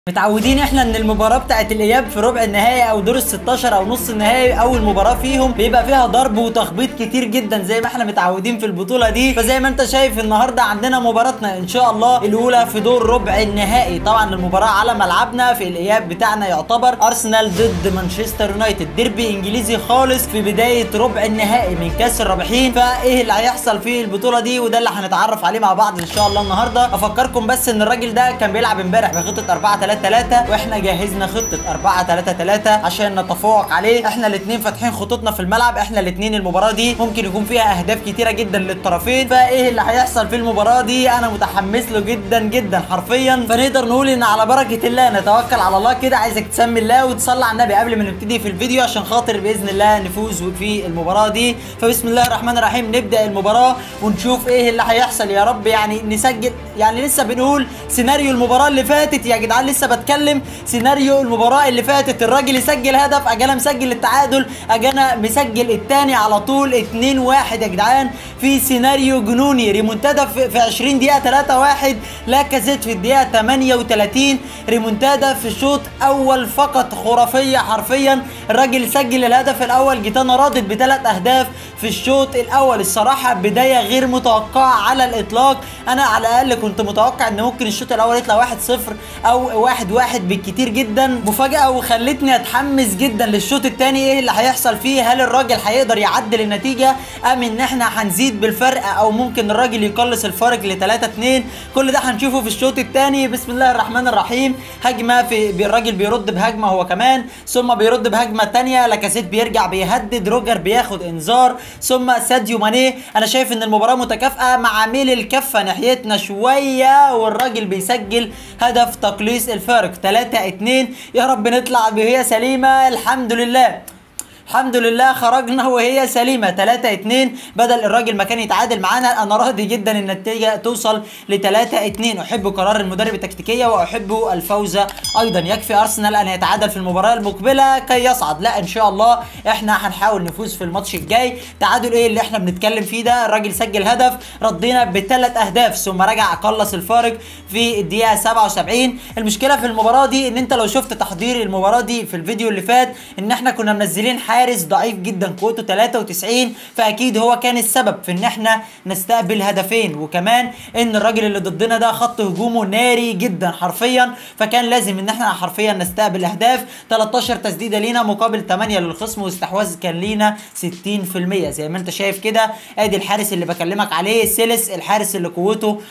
متعودين احنا ان المباراه بتاعت الاياب في ربع النهائي او دور ال 16 او نص النهائي اول مباراه فيهم بيبقى فيها ضرب وتخبيط كتير جدا زي ما احنا متعودين في البطوله دي فزي ما انت شايف النهارده عندنا مباراتنا ان شاء الله الاولى في دور ربع النهائي طبعا المباراه على ملعبنا في الاياب بتاعنا يعتبر ارسنال ضد مانشستر يونايتد ديربي انجليزي خالص في بدايه ربع النهائي من كاس الرابحين فايه اللي هيحصل في البطوله دي وده اللي هنتعرف عليه مع بعض ان شاء الله النهارده افكركم بس ان الراجل ده كان بيلعب امبارح بخطه 4 3 3 واحنا جهزنا خطه 4 3 3 عشان نتفوق عليه احنا الاثنين فاتحين خطوطنا في الملعب احنا الاثنين المباراه دي ممكن يكون فيها اهداف كتيره جدا للطرفين فايه اللي هيحصل في المباراه دي انا متحمس له جدا جدا حرفيا فنقدر نقول ان على بركه الله نتوكل على الله كده عايزك تسمي الله وتصلي على النبي قبل ما نبتدي في الفيديو عشان خاطر باذن الله نفوز في المباراه دي فبسم الله الرحمن الرحيم نبدا المباراه ونشوف ايه اللي هيحصل يا رب يعني نسجل يعني لسه بنقول سيناريو المباراه اللي فاتت يا جدعان لسه بتكلم سيناريو المباراه اللي فاتت الراجل يسجل هدف اجانا مسجل التعادل اجانا مسجل الثاني على طول 2 1 يا جدعان في سيناريو جنوني ريمونتادا في في 20 دقيقه 3 1 لا كازيت في الدقيقه 38 ريمونتادا في شوط اول فقط خرافيه حرفيا الراجل سجل الهدف الاول جيتانا رادت بثلاث اهداف في الشوط الاول الصراحه بدايه غير متوقعه على الاطلاق انا على الاقل كنت متوقع ان ممكن الشوط الاول يطلع 1-0 او 1-1 بالكتير جدا مفاجاه وخلتني اتحمس جدا للشوط الثاني ايه اللي هيحصل فيه هل الراجل هيقدر يعدل النتيجه ام ان احنا هنزيد بالفرق او ممكن الراجل يقلص الفارق ل 3 2 كل ده هنشوفه في الشوط الثاني بسم الله الرحمن الرحيم هجمه في الراجل بيرد بهجمه هو كمان ثم بيرد بهجمه ثانيه لاكاسيت بيرجع بيهدد روجر بياخد انذار ثم ساديو ماني انا شايف ان المباراه متكافئه مع ميل الكفه ناحيتنا شويه والراجل بيسجل هدف تقليص الفارق 3 2 يا رب نطلع بهي سليمه الحمد لله الحمد لله خرجنا وهي سليمه 3 2 بدل الراجل ما كان يتعادل معانا انا راضي جدا ان النتيجه توصل ل 3 2 احب قرار المدرب التكتيكيه واحب الفوز ايضا يكفي ارسنال ان يتعادل في المباراه المقبله كي يصعد لا ان شاء الله احنا هنحاول نفوز في الماتش الجاي تعادل ايه اللي احنا بنتكلم فيه ده الراجل سجل هدف ردينا بثلاث اهداف ثم رجع قلص الفارق في الدقيقه 77 المشكله في المباراه دي ان انت لو شفت تحضير المباراه دي في الفيديو اللي فات ان احنا كنا منزلين حارس ضعيف جدا قوته 93 فاكيد هو كان السبب في ان احنا نستقبل هدفين وكمان ان الراجل اللي ضدنا ده خط هجومه ناري جدا حرفيا فكان لازم ان احنا حرفيا نستقبل اهداف 13 تسديده لينا مقابل 8 للخصم واستحواذ كان لينا 60% زي ما انت شايف كده ادي الحارس اللي بكلمك عليه سيلس الحارس اللي قوته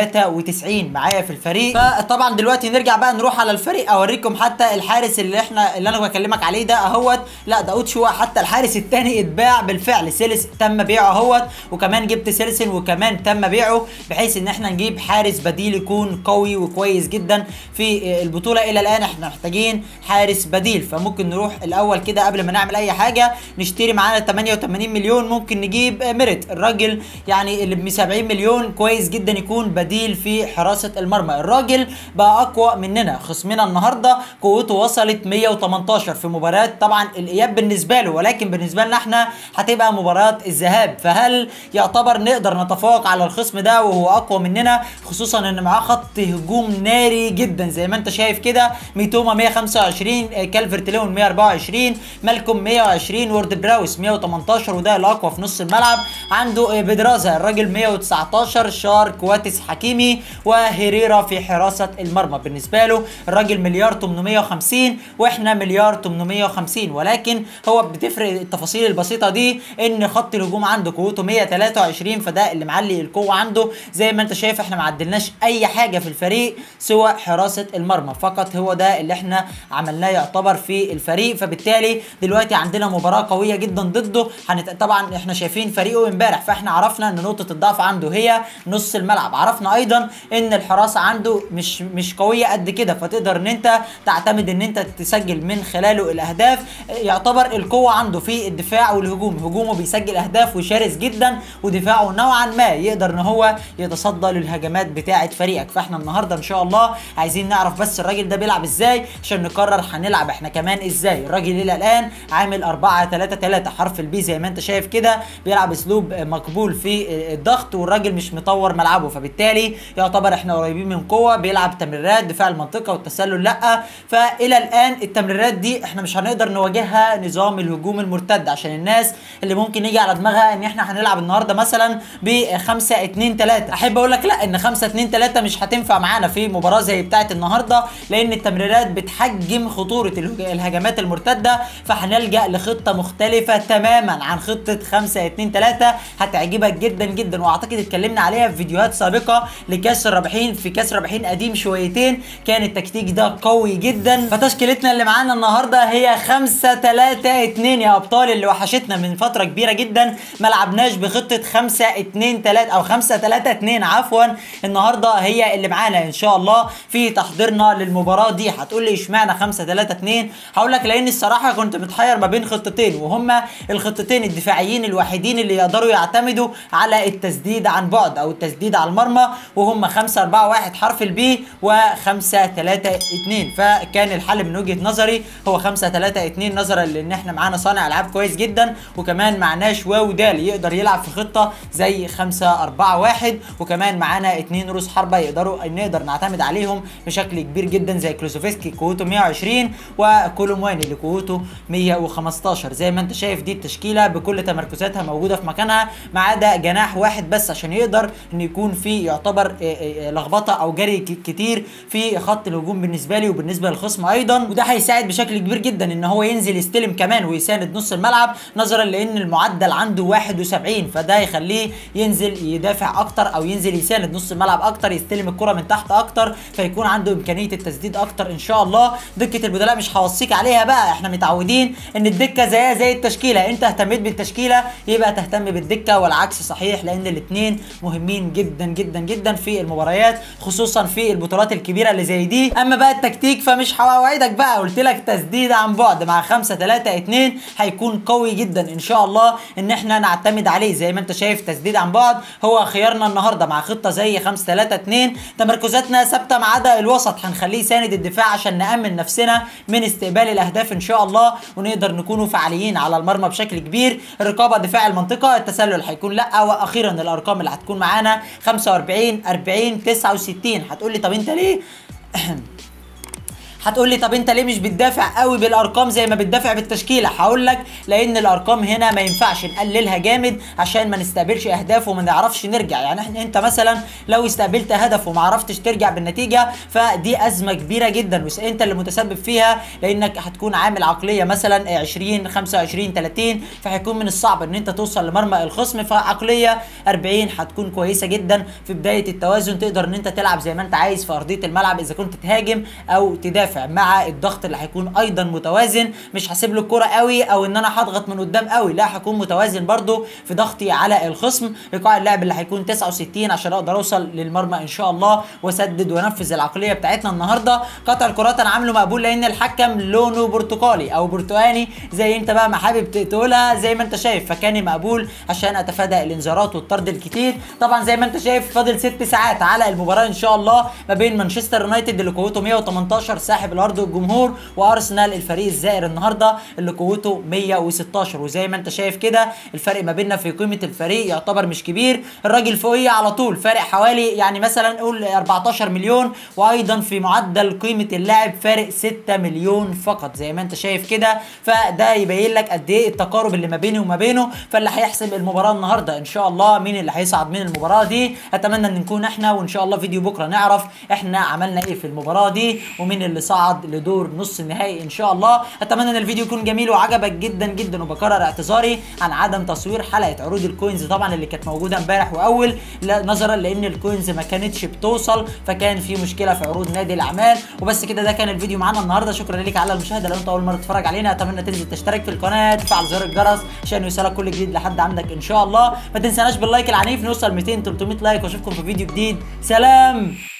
93 معايا في الفريق فطبعا دلوقتي نرجع بقى نروح على الفريق اوريكم حتى الحارس اللي احنا اللي انا بكلمك عليه ده اهوت لا ده اوتشوا حتى الحارس الثاني اتباع بالفعل سيلس تم بيعه اهوت وكمان جبت سيلسن وكمان تم بيعه بحيث ان احنا نجيب حارس بديل يكون قوي وكويس جدا في البطوله الى الان احنا محتاجين حارس بديل فممكن نروح الاول كده قبل ما نعمل اي حاجه نشتري معانا 88 مليون ممكن نجيب ميريت الراجل يعني اللي ب 70 مليون كويس جدا يكون بديل في حراسه المرمى الراجل بقى اقوى مننا خصمنا النهارده قوته وصلت 118 في مباريات طبعا الاياب بالنسبه له ولكن بالنسبه لنا احنا هتبقى مباراه الذهاب فهل يعتبر نقدر نتفوق على الخصم ده وهو اقوى مننا خصوصا ان معاه خط هجوم ناري جدا زي ما انت شايف كده ميتوما 125 كالفرت ليون 124 مالكوم 120 وورد براوس 118 وده الاقوى في نص الملعب عنده بيدرازا الراجل 119 شار كواتس حكيمي وهيريرا في حراسه المرمى بالنسبه له الراجل مليار 850 واحنا مليار 850 ولكن هو بتفرق التفاصيل البسيطه دي ان خط الهجوم عنده قوته 123 فده اللي معلي القوه عنده زي ما انت شايف احنا ما عدلناش اي حاجه في الفريق سوى حراسه المرمى فقط هو ده اللي احنا عملناه يعتبر في الفريق فبالتالي دلوقتي عندنا مباراه قويه جدا ضده هنت... طبعا احنا شايفين فريقه امبارح فاحنا عرفنا ان نقطه الضعف عنده هي نص الملعب عرفنا ايضا ان الحراسه عنده مش مش قويه قد كده فتقدر ان انت تعتمد ان انت تسجل من خلاله الاهداف يعتبر القوه عنده في الدفاع والهجوم هجومه بيسجل اهداف وشرس جدا ودفاعه نوعا ما يقدر ان هو يتصدى للهجمات بتاعه فريقك فاحنا النهارده ان شاء الله عايزين نعرف بس الراجل ده بيلعب ازاي عشان نقرر هنلعب احنا كمان ازاي الراجل الى الان عامل 4 3 3 حرف البي زي ما انت شايف كده بيلعب اسلوب مقبول في الضغط والراجل مش مطور ملعبه فبالتالي يعتبر احنا قريبين من قوه بيلعب تمريرات دفاع المنطقه والتسلل لا فالى الان التمريرات دي احنا مش هنقدر نواجهها نظام الهجوم المرتد عشان الناس اللي ممكن يجي على دماغها ان احنا هنلعب النهارده مثلا ب 5 2 3 احب اقول لك لا ان 5 2 3 مش هتنفع معانا في مباراه زي بتاعه النهارده لان التمريرات بتحجم خطوره الهجمات المرتده فهنلجا لخطه مختلفه تماما عن خطه 5 2 3 هتعجبك جدا جدا واعتقد اتكلمنا عليها في فيديوهات سابقه لكاس الرابحين في كاس الرابحين قديم شويتين كان التكتيك ده قوي جدا فتشكيلتنا اللي معانا النهارده هي 5 3 2 يا ابطال اللي وحشتنا من فتره كبيره جدا ما لعبناش بخطه 5 2 3 او 5 3 2 عفوا النهارده هي اللي معانا ان شاء الله في تحضيرنا للمباراه دي هتقول لي اشمعنى 5 3 2 هقول لك لان الصراحه كنت متحير ما بين خطتين وهما الخطتين الدفاعيين الوحيدين اللي يقدروا يعتمدوا على التسديد عن بعد او التسديد على المرمى وهم 5 4 1 حرف البي و5 3 2 فكان الحل من وجهه نظري هو 5 3 2 نظرا لان احنا معانا صانع العاب كويس جدا وكمان معناش واو دال يقدر يلعب في خطه زي 5 4 1 وكمان معانا اثنين روس حربه يقدروا نقدر نعتمد عليهم بشكل كبير جدا زي كلوسوفسكي قوته 120 وكولومواني اللي قوته 115 زي ما انت شايف دي التشكيله بكل تمركزاتها موجوده في مكانها ما عدا جناح واحد بس عشان يقدر ان يكون في يعتبر لخبطه او جري كتير في خط الهجوم بالنسبه لي وبالنسبه للخصم ايضا وده هيساعد بشكل كبير جدا ان هو ينزل يستلم كمان ويساند نص الملعب نظرا لان المعدل عنده 71 فده يخليه ينزل يدافع اكتر او ينزل يساند نص الملعب اكتر يستلم الكره من تحت اكتر فيكون عنده امكانيه التسديد اكتر ان شاء الله دكه البدلاء مش هوصيك عليها بقى احنا متعودين ان الدكه زيها زي التشكيله انت اهتميت بالتشكيله يبقى تهتم بالدكه والعكس صحيح لان الاثنين مهمين جدا جدا جدا في المباريات خصوصا في البطولات الكبيره اللي زي دي اما بقى التكتيك فمش هوعدك بقى قلت لك تسديد عن بعد مع 5 3 2 هيكون قوي جدا ان شاء الله ان احنا نعتمد عليه زي ما انت شايف تسديد عن بعد هو خيارنا النهارده مع خطه زي 5 3 2 تمركزاتنا ثابته ما عدا الوسط هنخليه ساند الدفاع عشان نامن نفسنا من استقبال الاهداف ان شاء الله ونقدر نكونوا فعاليين على المرمى بشكل كبير الرقابه دفاع المنطقه التسلل هيكون لا واخيرا الارقام اللي هتكون معانا 45 40 69 هتقول لي طب انت ليه هتقول لي طب انت ليه مش بتدافع قوي بالارقام زي ما بتدافع بالتشكيله هقول لك لان الارقام هنا ما ينفعش نقللها جامد عشان ما نستقبلش اهداف وما نعرفش نرجع يعني احنا انت مثلا لو استقبلت هدف وما عرفتش ترجع بالنتيجه فدي ازمه كبيره جدا وانت اللي متسبب فيها لانك هتكون عامل عقليه مثلا 20 25 30 فهيكون من الصعب ان انت توصل لمرمى الخصم فعقليه 40 هتكون كويسه جدا في بدايه التوازن تقدر ان انت تلعب زي ما انت عايز في ارضيه الملعب اذا كنت تهاجم او تدافع مع الضغط اللي هيكون ايضا متوازن مش هسيب له الكوره قوي او ان انا هضغط من قدام قوي لا هكون متوازن برده في ضغطي على الخصم ايقاع اللعب اللي هيكون 69 عشان اقدر اوصل للمرمى ان شاء الله واسدد وانفذ العقليه بتاعتنا النهارده قطع الكرات انا عامله مقبول لان الحكم لونه برتقالي او برتقاني زي انت بقى ما حابب تقولها زي ما انت شايف فكان مقبول عشان اتفادى الانذارات والطرد الكتير طبعا زي ما انت شايف فاضل ست ساعات على المباراه ان شاء الله ما بين مانشستر يونايتد اللي قوته 118 ساحب الارض والجمهور وارسنال الفريق الزائر النهارده اللي قوته 116 وزي ما انت شايف كده الفرق ما بيننا في قيمه الفريق يعتبر مش كبير الراجل فوقيه على طول فارق حوالي يعني مثلا نقول 14 مليون وايضا في معدل قيمه اللاعب فارق 6 مليون فقط زي ما انت شايف كده فده يبين لك قد ايه التقارب اللي ما بيني وما بينه فاللي هيحسم المباراه النهارده ان شاء الله مين اللي هيصعد من المباراه دي اتمنى ان نكون احنا وان شاء الله فيديو بكره نعرف احنا عملنا ايه في المباراه دي ومين اللي صعد لدور نص النهائي ان شاء الله اتمنى ان الفيديو يكون جميل وعجبك جدا جدا وبكرر اعتذاري عن عدم تصوير حلقه عروض الكوينز طبعا اللي كانت موجوده امبارح واول نظرا لان الكوينز ما كانتش بتوصل فكان في مشكله في عروض نادي الاعمال وبس كده ده كان الفيديو معانا النهارده شكرا ليك على المشاهده لو انت اول مره تتفرج علينا اتمنى تنزل تشترك في القناه تفعل زر الجرس عشان يوصلك كل جديد لحد عندك ان شاء الله ما تنساناش باللايك العنيف نوصل 200 300 لايك واشوفكم في فيديو جديد سلام